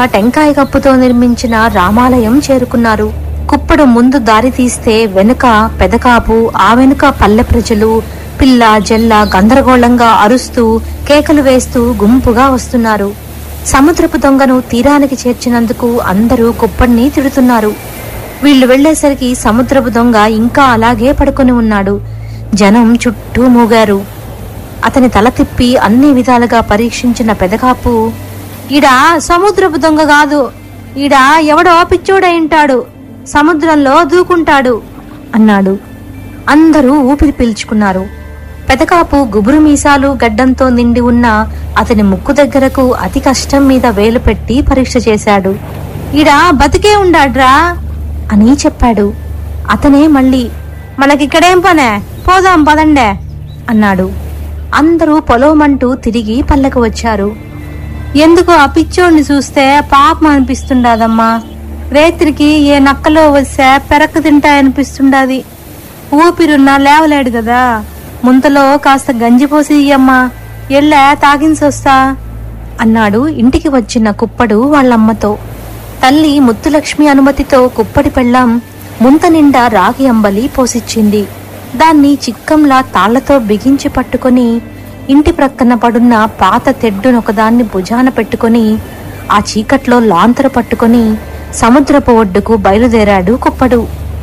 టెంకాయ కప్పుతో నిర్మించిన రామాలయం చేరుకున్నారు కుప్పడు ముందు దారి తీస్తే వెనుక పెదకాపు ఆ వెనుక పల్లె ప్రజలు పిల్ల జల్ల గందరగోళంగా అరుస్తూ కేకలు వేస్తూ గుంపుగా వస్తున్నారు సముద్రపు దొంగను తీరానికి చేర్చినందుకు అందరూ కుప్పడిని తిడుతున్నారు వీళ్లు వెళ్లేసరికి సముద్రపు దొంగ ఇంకా అలాగే పడుకొని ఉన్నాడు జనం చుట్టూ మూగారు అతని తల తిప్పి అన్ని విధాలుగా పరీక్షించిన పెదకాపు ఈడా సముద్రపు దొంగ కాదు ఈడా ఎవడో పిచ్చోడై ఉంటాడు సముద్రంలో దూకుంటాడు అన్నాడు అందరూ ఊపిరి పీల్చుకున్నారు పెదకాపు గుబురు మీసాలు గడ్డంతో నిండి ఉన్న అతని ముక్కు దగ్గరకు అతి కష్టం మీద వేలు పెట్టి పరీక్ష చేశాడు ఈడా బతికే ఉండాడ్రా అని చెప్పాడు అతనే మళ్ళీ మనకిక్కడేం పనే పోదాం పదండే అన్నాడు అందరూ పొలవమంటూ తిరిగి పల్లెకు వచ్చారు ఎందుకు ఆ పిచ్చోడిని చూస్తే పాపం అనిపిస్తుండదమ్మా రేత్రికి ఏ నక్కలో వస్తే పెరక్క తింటాయనిపిస్తుండది ఊపిరున్నా లేవలేడు కదా ముంతలో కాస్త గంజి పోసి ఇయ్యమ్మా ఎళ్ళా తాగించొస్తా అన్నాడు ఇంటికి వచ్చిన కుప్పడు వాళ్ళమ్మతో తల్లి ముత్తులక్ష్మి అనుమతితో కుప్పడి పెళ్ళాం ముంత నిండా రాగి అంబలి పోసిచ్చింది దాన్ని చిక్కంలా తాళ్లతో బిగించి పట్టుకొని ఇంటి ప్రక్కన పడున్న పాత తెడ్డునొకదాన్ని భుజాన పెట్టుకొని ఆ చీకట్లో లాంతరు పట్టుకొని సముద్రపు ఒడ్డుకు బయలుదేరాడు కుప్పడు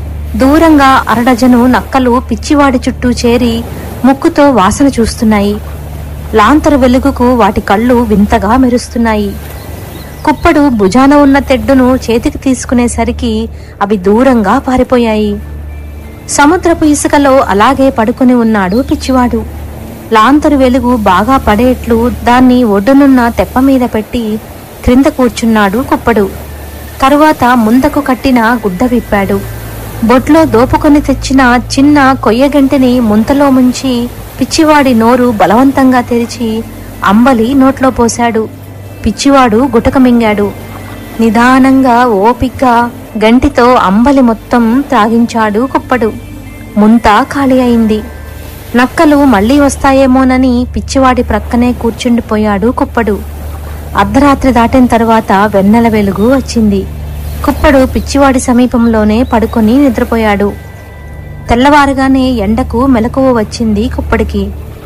దూరంగా అరడజను నక్కలు పిచ్చివాడి చుట్టూ చేరి ముక్కుతో వాసన చూస్తున్నాయి లాంతరు వెలుగుకు వాటి కళ్ళు వింతగా మెరుస్తున్నాయి కుప్పడు భుజాన ఉన్న తెడ్డును చేతికి తీసుకునేసరికి అవి దూరంగా పారిపోయాయి సముద్రపు ఇసుకలో అలాగే పడుకుని ఉన్నాడు పిచ్చివాడు లాంతరు వెలుగు బాగా పడేట్లు దాన్ని ఒడ్డునున్న తెప్ప మీద పెట్టి క్రింద కూర్చున్నాడు కుప్పడు తరువాత ముందకు కట్టిన గుడ్డ విప్పాడు బొట్లో దోపుకొని తెచ్చిన చిన్న కొయ్యగంటిని ముంతలో ముంచి పిచ్చివాడి నోరు బలవంతంగా తెరిచి అంబలి నోట్లో పోశాడు పిచ్చివాడు గుటక మింగాడు నిదానంగా ఓపిగ్గా గంటితో అంబలి మొత్తం త్రాగించాడు కుప్పడు ముంత ఖాళీ అయింది నక్కలు మళ్ళీ వస్తాయేమోనని పిచ్చివాడి ప్రక్కనే కూర్చుండిపోయాడు కుప్పడు అర్ధరాత్రి దాటిన తర్వాత వెన్నెల వెలుగు వచ్చింది కుప్పడు పిచ్చివాడి సమీపంలోనే పడుకొని నిద్రపోయాడు తెల్లవారుగానే ఎండకు మెలకువ వచ్చింది కుప్పడికి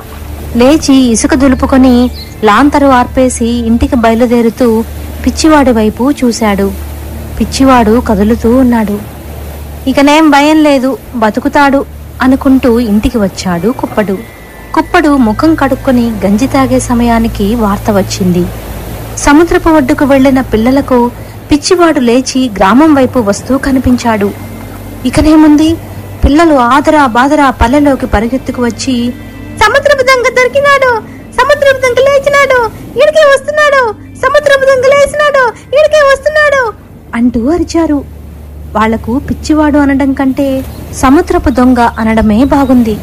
లేచి ఇసుక దులుపుకొని లాంతరు ఆర్పేసి ఇంటికి బయలుదేరుతూ పిచ్చివాడి వైపు చూశాడు పిచ్చివాడు కదులుతూ ఉన్నాడు ఇకనేం భయం లేదు బతుకుతాడు అనుకుంటూ ఇంటికి వచ్చాడు కుప్పడు కుప్పడు ముఖం కడుక్కొని గంజి తాగే సమయానికి వార్త వచ్చింది సముద్రపు ఒడ్డుకు వెళ్లిన పిల్లలకు పిచ్చివాడు లేచి గ్రామం వైపు వస్తూ కనిపించాడు ఇకనేముంది పిల్లలు ఆదరా బాదరా పల్లెలోకి పరిగెత్తుకు వచ్చి సముద్రపు దొంగ దొరికినాడు సముద్రపు దొంగ లేచినాడు ఇడికే వస్తున్నాడు సముద్రపు దొంగ లేచినాడు ఇడికే వస్తున్నాడు అంటూ అరిచారు వాళ్లకు పిచ్చివాడు అనడం కంటే సముద్రపు దొంగ అనడమే బాగుంది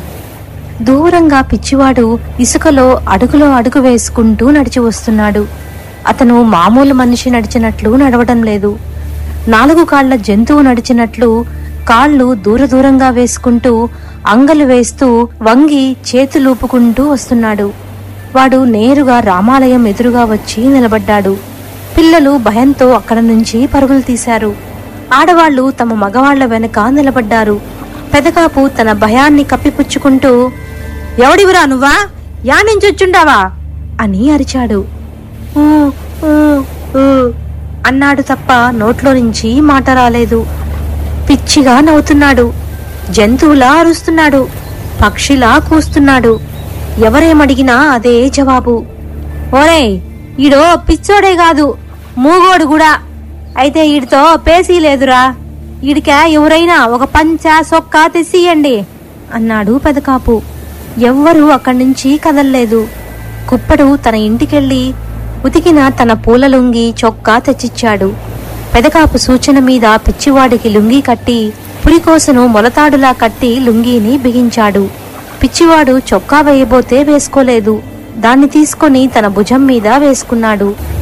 దూరంగా పిచ్చివాడు ఇసుకలో అడుగులో అడుగు వేసుకుంటూ నడిచి వస్తున్నాడు అతను మామూలు మనిషి నడిచినట్లు నడవడం లేదు నాలుగు కాళ్ల జంతువు నడిచినట్లు కాళ్ళు దూర దూరంగా వేసుకుంటూ అంగలు వేస్తూ వంగి చేతులూపుకుంటూ వస్తున్నాడు వాడు నేరుగా రామాలయం ఎదురుగా వచ్చి నిలబడ్డాడు పిల్లలు భయంతో అక్కడ నుంచి పరుగులు తీశారు ఆడవాళ్లు తమ మగవాళ్ల వెనక నిలబడ్డారు పెదకాపు తన భయాన్ని కప్పిపుచ్చుకుంటూ ఎవడివిరా నువ్వా యా నుంచి వచ్చుండావా అని అరిచాడు "ఊ, ఊ, ఊ" అన్నాడు తప్ప నోట్లో నుంచి మాట రాలేదు పిచ్చిగా నవ్వుతున్నాడు జంతువులా అరుస్తున్నాడు పక్షిలా కూస్తున్నాడు ఎవరేమడిగినా అదే జవాబు ఓరేయ్ ఈడో పిచ్చోడే కాదు మూగోడు కూడా అయితే ఈడితో పేసీ లేదురా ఈడిక ఎవరైనా ఒక పంచ సొక్క తెచ్చియండి అన్నాడు పెదకాపు ఎవ్వరూ అక్కడి నుంచి కదల్లేదు కుప్పడు తన ఇంటికెళ్ళి ఉతికిన తన పూల లుంగి చొక్కా తెచ్చిచ్చాడు పెదకాపు సూచన మీద పిచ్చివాడికి లుంగి కట్టి పులికోసను మొలతాడులా కట్టి లుంగీని బిగించాడు పిచ్చివాడు చొక్కా వేయబోతే వేసుకోలేదు దాన్ని తీసుకొని తన భుజం మీద వేసుకున్నాడు